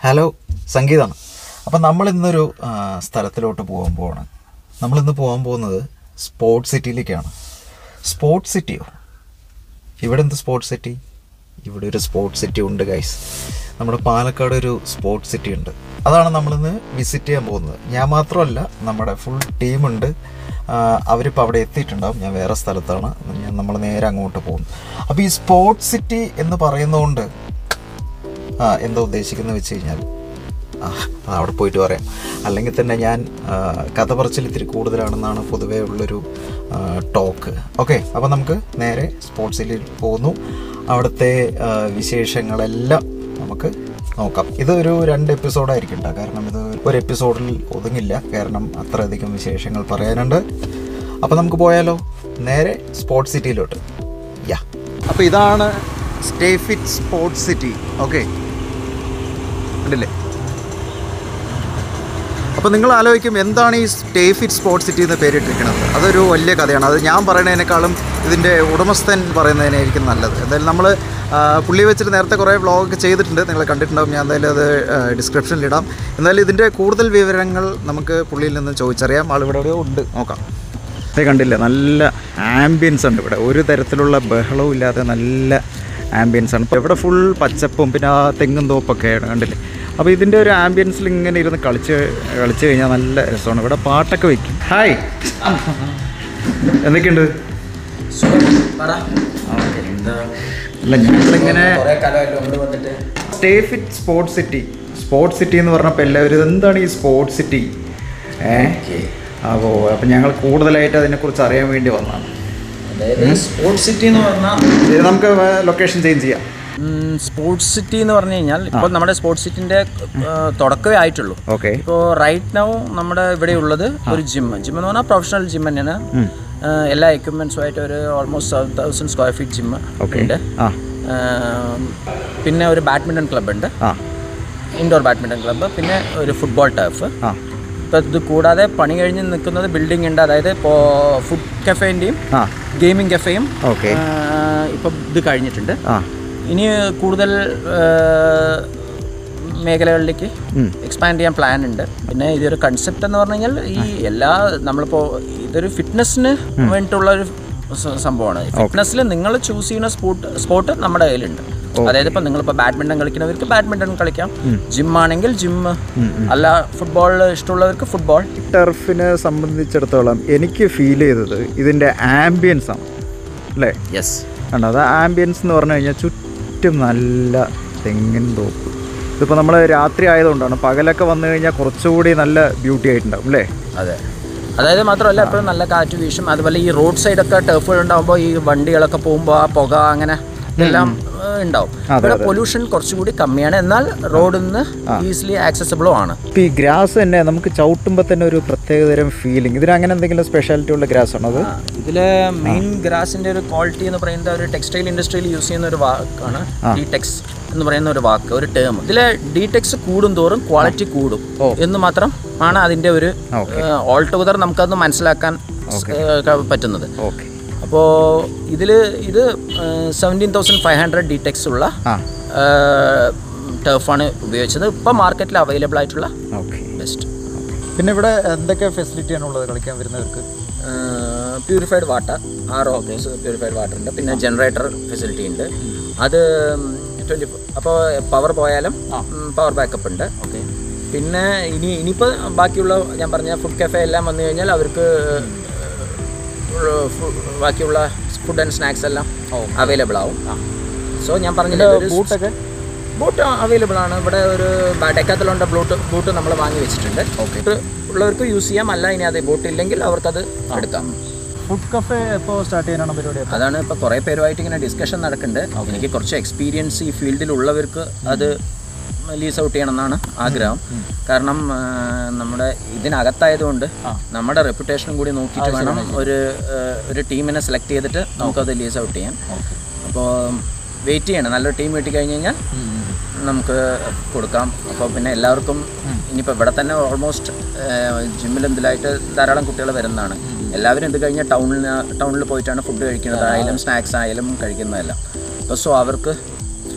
Hello സംഗീതമാണ് അപ്പം നമ്മളിന്നൊരു ആ, സ്ഥലത്തിലോട്ട് പോകാൻ പോവാണ് നമ്മളിന്ന് പോകാൻ പോകുന്നത് സ്പോർട്സ് സിറ്റിയിലേക്കാണ് സ്പോർട്സ് സിറ്റിയോ ഇവിടെ എന്ത് സ്പോർട്സ് സിറ്റി ഇവിടെ ഒരു സ്പോർട്സ് സിറ്റി ഉണ്ട് ഗൈസ് നമ്മുടെ പാലക്കാട് ഒരു സ്പോർട്സ് സിറ്റി ഉണ്ട് അതാണ് നമ്മളിന്ന് വിസിറ്റ് ചെയ്യാൻ പോകുന്നത് ഞാൻ മാത്രമല്ല നമ്മുടെ ഫുൾ ടീമുണ്ട് അവരിപ്പോൾ അവിടെ എത്തിയിട്ടുണ്ടാവും ഞാൻ വേറെ സ്ഥലത്താണ് ഞാൻ നമ്മൾ നേരെ അങ്ങോട്ട് പോകുന്നു അപ്പോൾ ഈ സ്പോർട്സ് സിറ്റി എന്ന് പറയുന്നതുകൊണ്ട് ആ എന്താ ഉദ്ദേശിക്കുന്നത് വെച്ച് കഴിഞ്ഞാൽ ആ അത് അവിടെ പോയിട്ട് പറയാം അല്ലെങ്കിൽ തന്നെ ഞാൻ ആ, കഥ പറച്ചിൽ ഇത്തിരി കൂടുതലാണെന്നാണ് പൊതുവേ ഉള്ളൊരു ആ, ടോക്ക് ഓക്കെ അപ്പോൾ നമുക്ക് നേരെ സ്പോർട്സിൽ പോകുന്നു അവിടുത്തെ ആ, വിശേഷങ്ങളെല്ലാം നമുക്ക് നോക്കാം ഇത് ഒരു രണ്ട് എപ്പിസോഡായിരിക്കും കേട്ടോ കാരണം ഇത് ഒരു എപ്പിസോഡിൽ ഒതുങ്ങില്ല കാരണം അത്രയധികം വിശേഷങ്ങൾ പറയാനുണ്ട് അപ്പോൾ നമുക്ക് പോയാലോ നേരെ സ്പോർട്സ് സിറ്റിയിലോട്ട് യാ അപ്പോൾ ഇതാണ് stay fit sports city okay ഉണ്ടല്ലേ അപ്പോൾ നിങ്ങൾ ആലോചിക്കും എന്താണ് ഈ സ്റ്റേ ഫിറ്റ് സ്പോർട്സ് സിറ്റി എന്ന് പേരിട്ടിരിക്കുന്നത് അതൊരു വലിയ കഥയാണ് അത് ഞാൻ പറയുന്നതിനേക്കാളും ഇതിൻ്റെ ഉടമസ്ഥൻ പറയുന്നതിനായിരിക്കും നല്ലത് എന്തായാലും നമ്മൾ പുള്ളി വെച്ചിട്ട് നേരത്തെ കുറേ വ്ളോഗ് ചെയ്തിട്ടുണ്ട് നിങ്ങൾ കണ്ടിട്ടുണ്ടാവും ഞാൻ എന്തായാലും അത് ഡിസ്ക്രിപ്ഷനിൽ ഇടാം എന്തായാലും ഇതിൻ്റെ കൂടുതൽ വിവരങ്ങൾ നമുക്ക് പുള്ളിയിൽ നിന്ന് ചോദിച്ചറിയാം ആളിവിടെ എവിടെയോ ഉണ്ട് നോക്കാം ഇത് കണ്ടില്ല നല്ല ആംബിയൻസ് ഉണ്ട് ഇവിടെ ഒരു തരത്തിലുള്ള ബഹളവും ഇല്ലാതെ നല്ല ആംബിയൻസ് ആണ് ഇപ്പോൾ ഇവിടെ ഫുൾ പച്ചപ്പും പിന്നെ ആ തെങ്ങും തോപ്പൊക്കെയാണ് കണ്ടില്ലേ അപ്പോൾ ഇതിൻ്റെ ഒരു ആംബിയൻസിൽ ഇങ്ങനെ ഇരുന്ന് കളിച്ച് കളിച്ച് കഴിഞ്ഞാൽ നല്ല രസമാണ് ഇവിടെ പാട്ടൊക്കെ വെക്കും ഹായ് എന്തൊക്കെയുണ്ട് അല്ല ഞങ്ങളിങ്ങനെ stay fit sports city sports city എന്ന് പറഞ്ഞപ്പോൾ എല്ലാവരും ഇതെന്താണ് ഈ സ്പോർട്സ് സിറ്റി ഏ അപ്പോൾ അപ്പം ഞങ്ങൾ കൂടുതലായിട്ട് അതിനെക്കുറിച്ച് അറിയാൻ വേണ്ടി വന്നതാണ് അതായത് സ്പോർട്സ് സിറ്റി എന്ന് പറഞ്ഞാൽ ഇത് നമുക്ക് ലൊക്കേഷൻ ചേഞ്ച് ചെയ്യാം സ്പോർട്സ് സിറ്റി എന്ന് പറഞ്ഞു കഴിഞ്ഞാൽ ഇപ്പോൾ നമ്മുടെ സ്പോർട്സ് സിറ്റിന്റെ തുടക്കമേ ആയിട്ടുള്ളൂ ഓക്കെ ഇപ്പോൾ റൈറ്റ് നൗ നമ്മുടെ ഇവിടെ ഉള്ളത് ഒരു ജിം ജിം എന്ന് പറഞ്ഞാൽ പ്രൊഫഷണൽ ജിം തന്നെയാണ് ആ, എല്ലാ എക്യുപ്മെന്റ്സും ആയിട്ട് ഒരു almost seven thousand square feet gym okay ഉണ്ട് ആ ആ, പിന്നെ ഒരു ബാഡ്മിൻ്റൺ ക്ലബ് ഉണ്ട് ആ ഇൻഡോർ ബാഡ്മിൻ്റൺ ക്ലബ്ബ് പിന്നെ ഒരു ഫുട്ബോൾ ടർഫ് ആ ഇപ്പോൾ ഇത് കൂടാതെ പണി കഴിഞ്ഞ് നിൽക്കുന്നത് ബിൽഡിംഗ് ഉണ്ട് അതായത് ഇപ്പോൾ ഫുഡ് കഫേൻ്റെയും ആ ഗെയിമിംഗ് കഫേയും ഓക്കെ ഇപ്പം ഇത് കഴിഞ്ഞിട്ടുണ്ട് ആ ഇനി കൂടുതൽ ആ, മേഖലകളിലേക്ക് ഉം. എക്സ്പാൻഡ് ചെയ്യാൻ പ്ലാൻ ഉണ്ട് പിന്നെ ഇതൊരു കൺസെപ്റ്റ് എന്ന് പറഞ്ഞു കഴിഞ്ഞാൽ ഈ എല്ലാ നമ്മളിപ്പോൾ ഇതൊരു ഫിറ്റ്നസ്സിന് വേണ്ടിയിട്ടുള്ള ഒരു സ- സംഭവമാണ് ഫിറ്റ്നസ്സിൽ നിങ്ങൾ ചൂസ് ചെയ്യുന്ന സ്പോർട്ട് സ്പോർട്ട് നമ്മുടെ കയ്യിലുണ്ട് അതായത് ഇപ്പം നിങ്ങളിപ്പോൾ ബാഡ്മിൻ്റൺ കളിക്കുന്നവർക്ക് ബാഡ്മിൻ്റൺ കളിക്കാം ജിം ആണെങ്കിൽ ജിം അല്ല ഫുട്ബോൾ ഇഷ്ടമുള്ളവർക്ക് ഫുട്ബോൾ ടർഫിനെ സംബന്ധിച്ചിടത്തോളം എനിക്ക് ഫീൽ ചെയ്തത് ഇതിൻ്റെ ആംബിയൻസ് ആണ് അല്ലേ യെസ് കണ്ടോ അത് ആംബിയൻസ് എന്ന് പറഞ്ഞു കഴിഞ്ഞാൽ ചുറ്റും നല്ല തെങ്ങിൻ തോപ്പ് ഇതിപ്പോൾ നമ്മൾ രാത്രി ആയതുകൊണ്ടാണ് പകലൊക്കെ വന്നു കഴിഞ്ഞാൽ കുറച്ചുകൂടി നല്ല ബ്യൂട്ടി ആയിട്ടുണ്ടാവും അല്ലേ അതെ അതായത് മാത്രമല്ല എപ്പോഴും നല്ല കാറ്റ് വീശും അതുപോലെ ഈ റോഡ് സൈഡൊക്കെ ടർഫുകൾ ഉണ്ടാകുമ്പോൾ ഈ വണ്ടികളൊക്കെ പോകുമ്പോൾ ആ പുക അങ്ങനെ എല്ലാം ഏഹ്, ഉണ്ടാവും ഇവിടെ പൊല്യൂഷൻ കുറച്ചുകൂടി കമ്മിയാണ് എന്നാൽ റോഡിൽ നിന്ന് ഈസിലി ആക്സസിബിളും ആണ് ഇപ്പം ഈ ഗ്രാസ് തന്നെ നമുക്ക് ചവിട്ടുമ്പോൾ തന്നെ ഒരു പ്രത്യേകതരം ഫീലിംഗ് ഇതിന് അങ്ങനെ എന്തെങ്കിലും സ്പെഷ്യാലിറ്റി ഉള്ള ഗ്രാസ് ആണോ അത് ഇതിൽ മെയിൻ ഗ്രാസിന്റെ ഒരു ക്വാളിറ്റി എന്ന് പറയുന്നത് ഒരു ടെക്സ്റ്റൈൽ ഇൻഡസ്ട്രിയിൽ യൂസ് ചെയ്യുന്ന ഒരു വാക്കാണ് ഡിടെക്സ് എന്ന് പറയുന്ന ഒരു വാക്ക് ഒരു ടേം ഇതിലെ ഡിടെക്സ് കൂടും തോറും ക്വാളിറ്റി കൂടും എന്ന് മാത്രം ആണ് അതിന്റെ ഒരു ഓൾ ടുഗദർ നമുക്കത് മനസ്സിലാക്കാൻ ഏഹ്, പറ്റുന്നത് ഓക്കെ അപ്പോൾ ഇതിൽ ഇത് സെവൻറ്റീൻ തൗസൻഡ് ഫൈവ് ഹൺഡ്രഡ് ഡിടെക്സ് ഉള്ള ആ ടർഫാണ് ഉപയോഗിച്ചത് ഇപ്പോൾ മാർക്കറ്റിൽ അവൈലബിൾ ആയിട്ടുള്ള ഓക്കെ ബെസ്റ്റ് പിന്നെ ഇവിടെ എന്തൊക്കെ ഫെസിലിറ്റിയാണ് ഉള്ളത് കളിക്കാൻ വരുന്നവർക്ക് purified water R O purified water ഉണ്ട് പിന്നെ ജനറേറ്റർ ഫെസിലിറ്റി ഉണ്ട് അത് ട്വൻറ്റി അപ്പോൾ പവർ പോയാലും പവർ ബാക്കപ്പ് ഉണ്ട് ഓക്കെ പിന്നെ ഇനി ഇനിയിപ്പോൾ ബാക്കിയുള്ള ഞാൻ പറഞ്ഞ ഫുഡ് കഫേ എല്ലാം വന്നു കഴിഞ്ഞാൽ അവർക്ക് ഉള്ള ഫു- ബാക്കിയുള്ള ഫുഡ് ആൻഡ് സ്നാക്സ് എല്ലാം അവൈലബിൾ ആവും സോ ഞാൻ പറഞ്ഞില്ല ബൂട്ടൊക്കെ ബൂട്ട് അവൈലബിൾ ആണ് ഇവിടെ ഒരു ഡെക്കാത്തലോണ്ട ബ്ലൂട്ട് ബൂട്ട് നമ്മൾ വാങ്ങി വെച്ചിട്ടുണ്ട് ബൂട്ട് ഉള്ളവർക്ക് യൂസ് ചെയ്യാം അല്ല ഇനി അത് ബൂട്ട് ഇല്ലെങ്കിൽ അവർക്കത് എടുക്കാം ഫുഡ് കഫേ എപ്പോൾ സ്റ്റാർട്ട് ചെയ്യാനാണ് പരിപാടി അതാണ് ഇപ്പോൾ കുറേ പേരുമായിട്ട് ഇങ്ങനെ ഡിസ്കഷൻ നടക്കുന്നുണ്ട് എനിക്ക് കുറച്ച് എക്സ്പീരിയൻസ് ഈ ഫീൽഡിൽ ഉള്ളവർക്ക് അത് ലീസ് ഔട്ട് ചെയ്യണം എന്നാണ് ആഗ്രഹം കാരണം ആ, നമ്മുടെ ഇതിനകത്തായതുകൊണ്ട് നമ്മുടെ റെപ്യൂട്ടേഷനും കൂടി നോക്കിയിട്ട് വേണം ഒരു ആ, ഒരു ടീമിനെ സെലക്ട് ചെയ്തിട്ട് നമുക്കത് ലീസ് ഔട്ട് ചെയ്യാൻ അപ്പോൾ വെയിറ്റ് ചെയ്യണം നല്ലൊരു ടീം കിട്ടി കഴിഞ്ഞ് കഴിഞ്ഞാൽ നമുക്ക് കൊടുക്കാം അപ്പോൾ പിന്നെ എല്ലാവർക്കും ഇനിയിപ്പോൾ ഇവിടെ തന്നെ ഓൾമോസ്റ്റ് ജിമ്മിൽ എന്തിലായിട്ട് ധാരാളം കുട്ടികൾ വരുന്നതാണ് എല്ലാവരും ഇത് കഴിഞ്ഞാൽ ടൗണിൽ ടൗണിൽ പോയിട്ടാണ് ഫുഡ് കഴിക്കുന്നത് ആയാലും സ്നാക്സ് ആയാലും കഴിക്കുന്നതെല്ലാം അപ്പോൾ സോ അവർക്ക്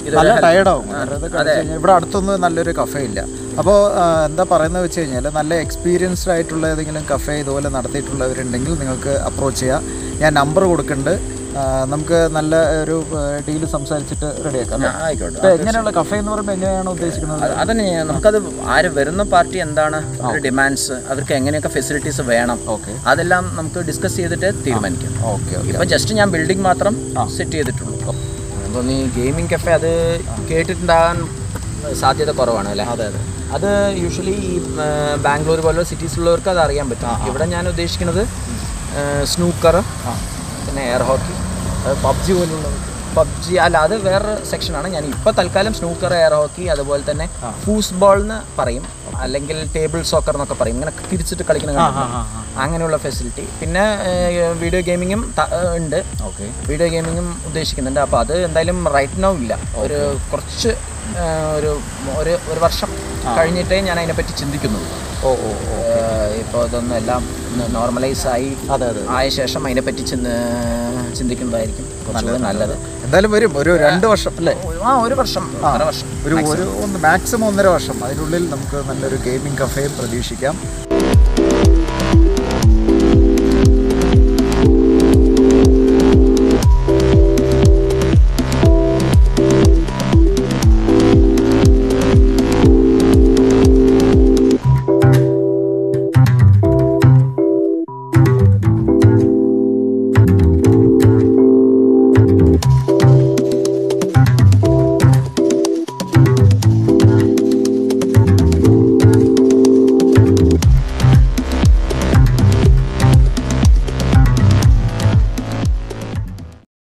നല്ല ടയർഡാവും കാരണം ഇത് കഴിച്ച് കഴിഞ്ഞാൽ ഇവിടെ അടുത്തൊന്നും നല്ലൊരു കഫേ ഇല്ല അപ്പോൾ എന്താ പറയുന്നത് വെച്ച് കഴിഞ്ഞാൽ നല്ല എക്സ്പീരിയൻസ്ഡ് ആയിട്ടുള്ള ഏതെങ്കിലും കഫേ ഇതുപോലെ നടത്തിയിട്ടുള്ളവരുണ്ടെങ്കിൽ നിങ്ങൾക്ക് അപ്രോച്ച് ചെയ്യാം ഞാൻ നമ്പർ കൊടുക്കുന്നുണ്ട് ആ, നമുക്ക് നല്ല ഒരു ഡീല് സംസാരിച്ചിട്ട് റെഡിയാക്കാം ആ, ആയിക്കോട്ടെ ഇപ്പോൾ എങ്ങനെയുള്ള കഫേ എന്ന് പറയുമ്പോൾ എങ്ങനെയാണ് ഉദ്ദേശിക്കുന്നത് അത് അതന്നെ ഞാൻ- നമുക്കത് ആര് വരുന്ന പാർട്ടി എന്താണ് അവരുടെ ഡിമാൻഡ്സ് അവർക്ക് എങ്ങനെയൊക്കെ ഫെസിലിറ്റീസ് വേണം ഓക്കെ അതെല്ലാം നമുക്ക് ഡിസ്കസ് ചെയ്തിട്ട് തീരുമാനിക്കാം ഓക്കെ ഓക്കെ ഇപ്പൊ ജസ്റ്റ് ഞാൻ ബിൽഡിംഗ് മാത്രം സെറ്റ് ചെയ്തിട്ടുള്ളൂ അപ്പോൾ നീ ഗെയിമിംഗ് കഫേ അത് കേട്ടിട്ടുണ്ടാകാൻ സാധ്യത കുറവാണ് അല്ലേ അതെ അതെ അത് യൂഷ്വലി ഈ ആ, ബാംഗ്ലൂർ പോലുള്ള സിറ്റീസിലുള്ളവർക്ക് അത് അറിയാൻ പറ്റും ഇവിടെ ഞാൻ ഉദ്ദേശിക്കുന്നത് സ്നൂക്കർ പിന്നെ എയർ ഹോക്കി പബ്ജി പോലുള്ള പബ്ജി അല്ല അത് വേറെ സെക്ഷനാണ് ഞാൻ ഇപ്പോൾ തൽക്കാലം സ്നൂക്കർ എയർ ഹോക്കി അതുപോലെ തന്നെ ഫൂസ്ബോൾ എന്ന് പറയും അല്ലെങ്കിൽ ടേബിൾ സോക്കർ എന്നൊക്കെ പറയും ഇങ്ങനെ തിരിച്ചിട്ട് കളിക്കുന്ന കണ്ടിട്ടുണ്ടോ? അങ്ങനെയുള്ള ഫെസിലിറ്റി പിന്നെ വീഡിയോ ഗെയിമിങ്ങും ഉണ്ട് ഓക്കെ വീഡിയോ ഗെയിമിങ്ങും ഉദ്ദേശിക്കുന്നുണ്ട് അപ്പോൾ അത് എന്തായാലും റൈറ്റ് നൗ ഇല്ല ഒരു കുറച്ച് ആ, ഒരു ഒരു ഒരു വർഷം കഴിഞ്ഞിട്ടേ ഞാൻ അതിനെപ്പറ്റി ചിന്തിക്കുന്നുള്ളൂ ഓ ഓ ഓ ഇപ്പോൾ ഇതൊന്നും എല്ലാം നോർമലൈസ് ആയി അതെ അതെ ആയ ശേഷം അതിനെപ്പറ്റി ചിന്ത ചിന്തിക്കുന്നതായിരിക്കും കുറച്ചുകൂടി നല്ലത് എന്തായാലും വരും ഒരു രണ്ട് വർഷം അല്ലേ ആ ഒരു വർഷം ഒന്നര വർഷം ഒരു ഒരു ഒന്ന് മാക്സിമം ഒന്നര വർഷം അതിനുള്ളിൽ നമുക്ക് നല്ലൊരു ഗെയിമിംഗ് കഫേയും പ്രതീക്ഷിക്കാം